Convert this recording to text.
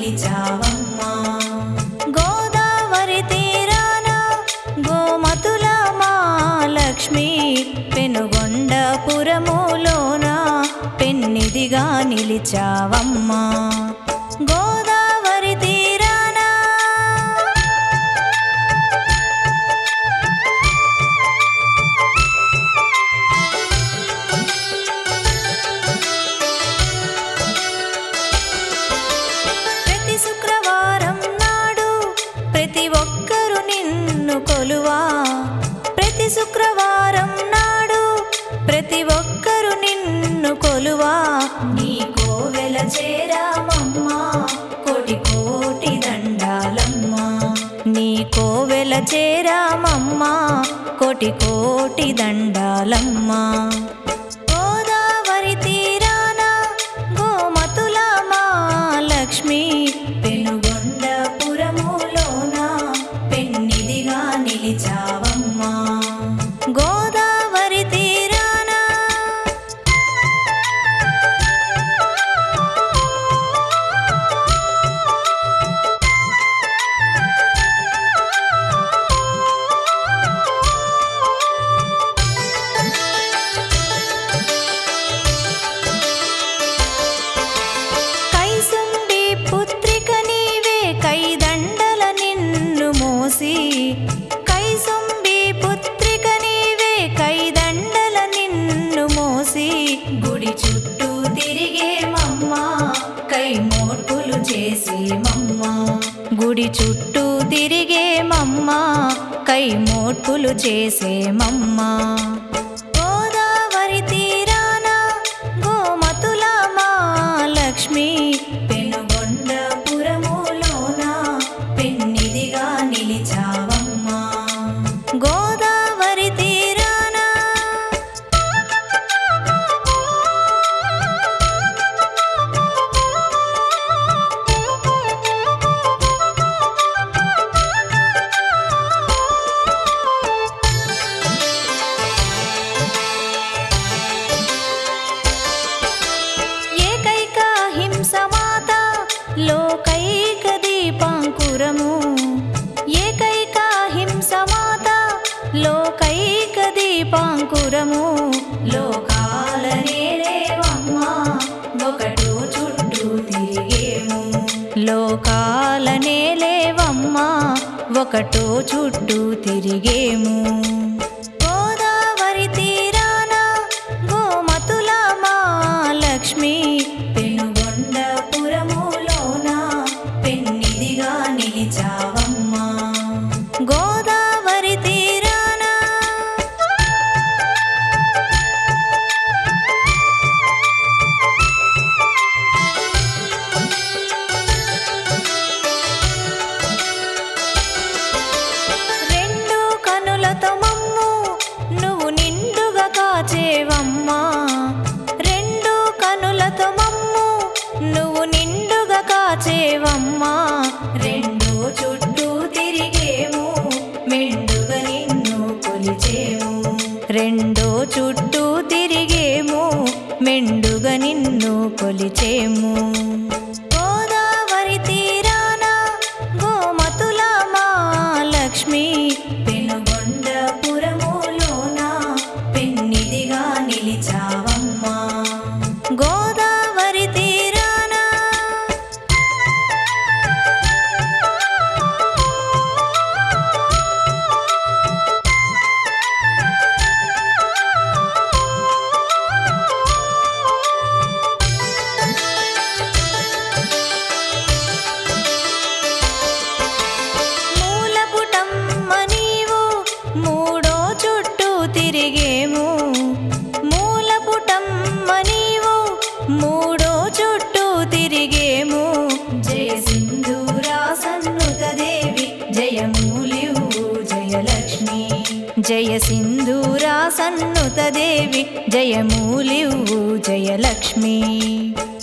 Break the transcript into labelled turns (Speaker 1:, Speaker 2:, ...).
Speaker 1: నిలిచావమ్మా గోదావరి తీరాన గోమతుల మా లక్ష్మి పెనుగొండపురములోన పెన్నిదిగా నిలిచావమ్మా గోదావరి తీరాన ప్రతి శుక్రవారం నాడు ప్రతి ఒక్కరు నిన్ను కొలువా ప్రతి శుక్రవారం నాడు ప్రతి ఒక్కరు నిన్ను కొలువా నీ కోవెల చేరామమ్మా కోటి కోటి దండాలమ్మా నీ కోవెల చేరామమ్మా కోటి కోటి దండాలమ్మా గోదావరి తీరాన గోమతుల మా లక్ష్మి పెనుగొండపురములోన పెన్నిదిగా నిలిచావమ్మా గోదావరి తీరాన కైసుండి పుత్రిక నీవే కైదండల నిన్ను మోసి కైసుండి పుత్రిక నీవే కైదండల నిన్ను మోసి గుడి చుట్టూ తిరిగే మమ్మా కై మోర్పులు చేసి మమ్మా గుడి చుట్టూ తిరిగే మమ్మా కై మోర్పులు చేసే మమ్మా గోదావరి తీరాన గోమతుల మా లక్ష్మి పెనుగొండపురములోన పెన్నిదిగా నిలిచావమ్మా గోదావరి తీరాన ఏకైక హింసమాత లోకైక దీపాంకురము ఏకైక హింసమాత లోకైక దీపాంకురము లోకాల నేరేవమ్మా ఒకటో చుట్టూ తిరిగేము లోకాల నేలేవమ్మా ఒకటో చుట్టూ తిరిగేము గోదావరి తీరాన గోమతుల మా లక్ష్మి పెనుగొండపురములోన పెన్నిదిగా నిలిచావమ్మా గోదావరి తీరాన రెండు కనులతో మమ్ము నువ్వు నిండుగా కాచేవమ్మా రెండు కనులతో మమ్ము నువ్వు నిండుగా కాచేవమ్మా రెండు చుట్టూ తిరిగేము మెండుగా నిన్ను కొలిచేము రెండో చుట్టూ తిరిగేము మెండుగా నిన్ను కొలిచేము గోదావరి తీరాన గోమతుల మా లక్ష్మి పెనుగొండపురములోన పెన్నిదిగా నిలిచావమ్మా గోదావరి తీరాన మూలపుటమ్మ నీవు మూడో చుట్టూ తిరిగేము మూలపుటమ్మ నీవు మూడో చుట్టూ తిరిగేము జయ సింధూరా సన్నుత దేవి జయమూలివు జయలక్ష్మి జయ సింధూరా సన్నుత దేవి జయమూలివు జయలక్ష్మి